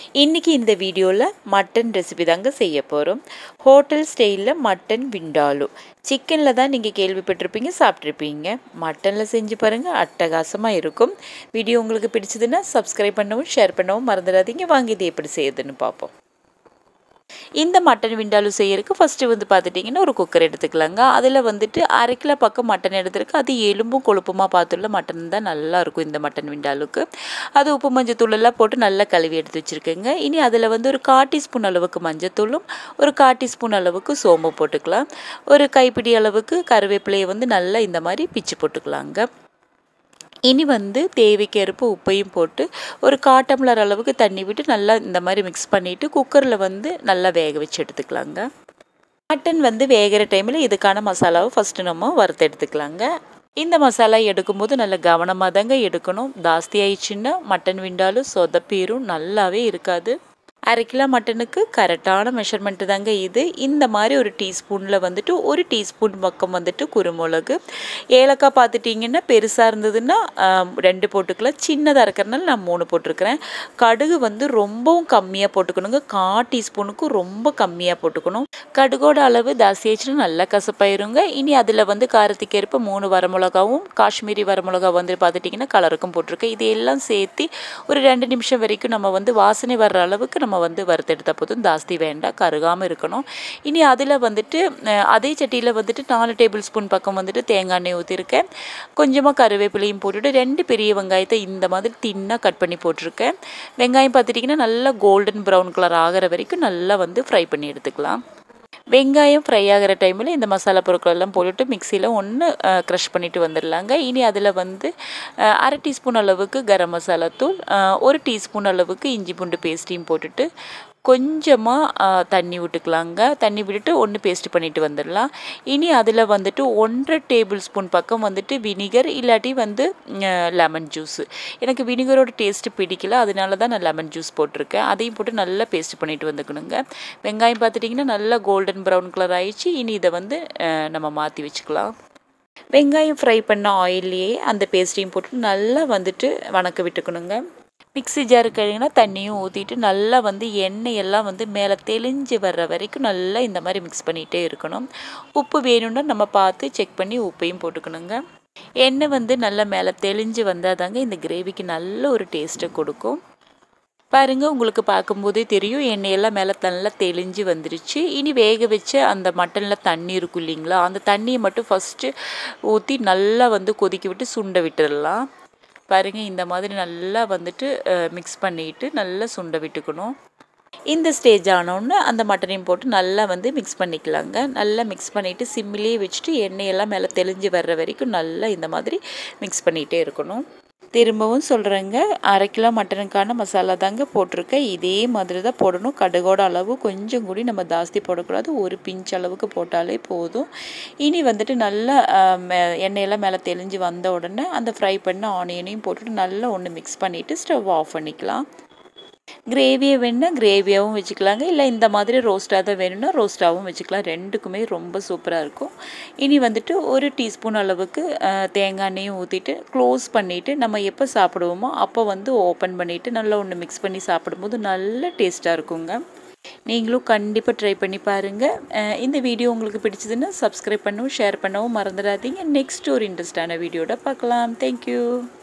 இன்றைக்கி இந்த வீடியோவில் மட்டன் ரெசிபி தாங்க செய்ய போகிறோம் ஹோட்டல் ஸ்டைலில் மட்டன் விண்டாலு சிக்கனில் தான் நீங்கள் கேள்விப்பட்டிருப்பீங்க சாப்பிட்ருப்பீங்க மட்டனில் செஞ்சு பாருங்கள் அட்டகாசமாக இருக்கும் வீடியோ உங்களுக்கு பிடிச்சதுன்னா சப்ஸ்கிரைப் பண்ணவும் ஷேர் பண்ணவும் மறந்துடாதீங்க வாங்கி இது எப்படி செய்யுதுன்னு பார்ப்போம் இந்த மட்டன் விண்டாலு செய்யறதுக்கு ஃபஸ்ட்டு வந்து பார்த்துட்டிங்கன்னா ஒரு குக்கர் எடுத்துக்கலாங்க அதில் வந்துட்டு அரை கிலோ பக்கம் மட்டன் எடுத்துருக்கு அது எலும்பும் கொழுப்புமாக பார்த்துள்ள மட்டன் தான் நல்லா இருக்கும் இந்த மட்டன் விண்டாலுக்கு அது உப்பு மஞ்சத்தூள் எல்லாம் போட்டு நல்லா கழுவி எடுத்து வச்சுருக்கேங்க இனி அதில் வந்து ஒரு கால் டீஸ்பூன் அளவுக்கு மஞ்சத்தூளும் ஒரு கால் டீஸ்பூன் அளவுக்கு சோம்பு போட்டுக்கலாம் ஒரு கைப்பிடி அளவுக்கு கருவேப்பிலையை வந்து நல்லா இந்த மாதிரி பிச்சு போட்டுக்கலாங்க இனி வந்து தேவைக்கேற்ப உப்பையும் போட்டு ஒரு கால் டம்ளர் அளவுக்கு தண்ணி விட்டு நல்லா இந்த மாதிரி மிக்ஸ் பண்ணிவிட்டு குக்கரில் வந்து நல்லா வேக வச்சு எடுத்துக்கலாங்க மட்டன் வந்து வேகிற டைமில் இதுக்கான மசாலாவை ஃபஸ்ட்டு நம்ம வறுத்து எடுத்துக்கலாங்க இந்த மசாலா எடுக்கும்போது நல்ல கவனமாக தாங்க எடுக்கணும் ஜாஸ்தி ஆயிடுச்சுன்னா மட்டன் விண்டாலும் சொதப்பீரும் நல்லாவே இருக்காது அரை கிலோ மட்டனுக்கு கரெக்டான மெஷர்மெண்ட்டு தாங்க இது இந்த மாதிரி ஒரு டீஸ்பூனில் வந்துட்டு ஒரு டீஸ்பூன் பக்கம் வந்துட்டு குருமிளகு ஏலக்காய் பார்த்துட்டிங்கன்னா பெருசாக இருந்ததுன்னா ரெண்டு போட்டுக்கலாம் சின்னதாக இருக்கிறனால நான் மூணு போட்டிருக்கிறேன் கடுகு வந்து ரொம்பவும் கம்மியாக போட்டுக்கணுங்க கா டீஸ்பூனுக்கும் ரொம்ப கம்மியாக போட்டுக்கணும் கடுகோட அளவு ஜாஸ்தியாச்சுன்னா நல்லா கசப்பாயிருங்க இனி அதில் வந்து காரத்துக்கு ஏற்ப மூணு வரமிளகாவும் காஷ்மீரி வரமிளகா வந்து பார்த்துட்டிங்கன்னா கலருக்கும் போட்டிருக்கேன் இதையெல்லாம் சேர்த்து ஒரு ரெண்டு நிமிஷம் வரைக்கும் நம்ம வந்து வாசனை வர்ற அளவுக்கு நம்ம வந்து வறுத்தெடுத்த போதும் ஜாஸ்தி வேண்டாம் கருகாமல் இருக்கணும் இனி அதில் வந்துட்டு அதே சட்டியில் வந்துட்டு நாலு டேபிள் ஸ்பூன் பக்கம் வந்துட்டு தேங்காய் எண்ணெய் ஊற்றிருக்கேன் கொஞ்சமாக கருவேப்பிலையும் போட்டுட்டு ரெண்டு பெரிய வெங்காயத்தை இந்த மாதிரி தின்னாக கட் பண்ணி போட்டிருக்கேன் வெங்காயம் பார்த்துட்டிங்கன்னா நல்லா கோல்டன் ப்ரௌன் கலர் ஆகிற வரைக்கும் நல்லா வந்து ஃப்ரை பண்ணி எடுத்துக்கலாம் வெங்காயம் ஃப்ரை ஆகிற டைமில் இந்த மசாலா பொருட்கள் எல்லாம் போட்டுட்டு மிக்சியில் ஒன்று க்ரஷ் பண்ணிவிட்டு வந்துடலாங்க இனி அதில் வந்து அரை டீஸ்பூன் அளவுக்கு கரம் மசாலா தூள் ஒரு டீஸ்பூன் அளவுக்கு இஞ்சி பூண்டு பேஸ்ட்டையும் போட்டுட்டு கொஞ்சமாக தண்ணி விட்டுக்கலாங்க தண்ணி விட்டுட்டு ஒன்று பேஸ்ட் பண்ணிவிட்டு வந்துடலாம் இனி அதில் வந்துட்டு ஒன்றரை டேபிள் ஸ்பூன் பக்கம் வந்துட்டு வினிகர் இல்லாட்டி வந்து லெமன் ஜூஸு எனக்கு வினிகரோட டேஸ்ட்டு பிடிக்கல அதனால தான் நான் லெமன் ஜூஸ் போட்டிருக்கேன் அதையும் போட்டு நல்லா பேஸ்ட் பண்ணிவிட்டு வந்துக்கணுங்க வெங்காயம் பார்த்துட்டிங்கன்னா நல்லா கோல்டன் ப்ரௌன் கலர் ஆயிடுச்சு இனி இதை வந்து நம்ம மாற்றி வச்சுக்கலாம் வெங்காயம் ஃப்ரை பண்ண ஆயிலையே அந்த பேஸ்ட்டையும் போட்டு நல்லா வந்துட்டு வணக்க விட்டுக்கணுங்க மிக்ஸி ஜாரு கழுவினா தண்ணியும் ஊற்றிட்டு நல்லா வந்து எண்ணெய் எல்லாம் வந்து மேலே தெளிஞ்சு வர்ற வரைக்கும் நல்லா இந்த மாதிரி மிக்ஸ் பண்ணிகிட்டே இருக்கணும் உப்பு வேணும்னா நம்ம பார்த்து செக் பண்ணி உப்பையும் போட்டுக்கணுங்க எண்ணெய் வந்து நல்லா மேலே தெளிஞ்சு வந்தால் தாங்க இந்த கிரேவிக்கு நல்ல ஒரு டேஸ்ட்டை கொடுக்கும் பாருங்கள் உங்களுக்கு பார்க்கும்போதே தெரியும் எண்ணெயெல்லாம் மேலே நல்லா தெளிஞ்சு வந்துருச்சு இனி வேக வச்ச அந்த மட்டனில் தண்ணி இருக்கும் இல்லைங்களா அந்த தண்ணியை மட்டும் ஃபஸ்ட்டு ஊற்றி நல்லா வந்து கொதிக்க விட்டு சுண்ட விட்டுடலாம் பாருங்கள் இந்த மாதிரி நல்லா வந்துட்டு மிக்ஸ் பண்ணிவிட்டு நல்லா சுண்ட விட்டுக்கணும் இந்த ஸ்டேஜ் ஆனோன்னு அந்த மட்டனையும் போட்டு நல்லா வந்து மிக்ஸ் பண்ணிக்கலாங்க நல்லா மிக்ஸ் பண்ணிவிட்டு சிம்மிலேயே வச்சுட்டு எண்ணெயெல்லாம் மேலே தெளிஞ்சு வர்ற வரைக்கும் நல்லா இந்த மாதிரி மிக்ஸ் பண்ணிகிட்டே இருக்கணும் திரும்பவும் சொல்கிறேங்க அரை கிலோ மட்டனுக்கான மசாலா தாங்க போட்டிருக்கேன் இதே மாதிரி தான் போடணும் கடுகோட அளவு கொஞ்சம் கூடி நம்ம ஜாஸ்தி போடக்கூடாது ஒரு பிஞ்ச் அளவுக்கு போட்டாலே போதும் இனி வந்துட்டு நல்லா எண்ணெயெல்லாம் மேலே தெளிஞ்சு வந்த உடனே அந்த ஃப்ரை பண்ண ஆனியனையும் போட்டுட்டு நல்லா ஒன்று மிக்ஸ் பண்ணிவிட்டு ஸ்டவ் ஆஃப் பண்ணிக்கலாம் கிரேவியை வேணுன்னா கிரேவியாகவும் வச்சுக்கலாங்க இல்லை இந்த மாதிரி ரோஸ்ட்டாக தான் வேணும்னா ரோஸ்ட்டாகவும் வச்சுக்கலாம் ரெண்டுக்குமே ரொம்ப சூப்பராக இருக்கும் இனி வந்துட்டு ஒரு டீஸ்பூன் அளவுக்கு தேங்காய் எண்ணெயும் ஊற்றிட்டு க்ளோஸ் பண்ணிவிட்டு நம்ம எப்போ சாப்பிடுவோமோ அப்போ வந்து ஓப்பன் பண்ணிவிட்டு நல்லா ஒன்று மிக்ஸ் பண்ணி சாப்பிடும்போது நல்ல டேஸ்ட்டாக இருக்குங்க நீங்களும் கண்டிப்பாக ட்ரை பண்ணி பாருங்கள் இந்த வீடியோ உங்களுக்கு பிடிச்சதுன்னா சப்ஸ்கிரைப் பண்ணவும் ஷேர் பண்ணவும் மறந்துடாதீங்க நெக்ஸ்ட் ஒரு இன்ட்ரெஸ்டான வீடியோட பார்க்கலாம் தேங்க்யூ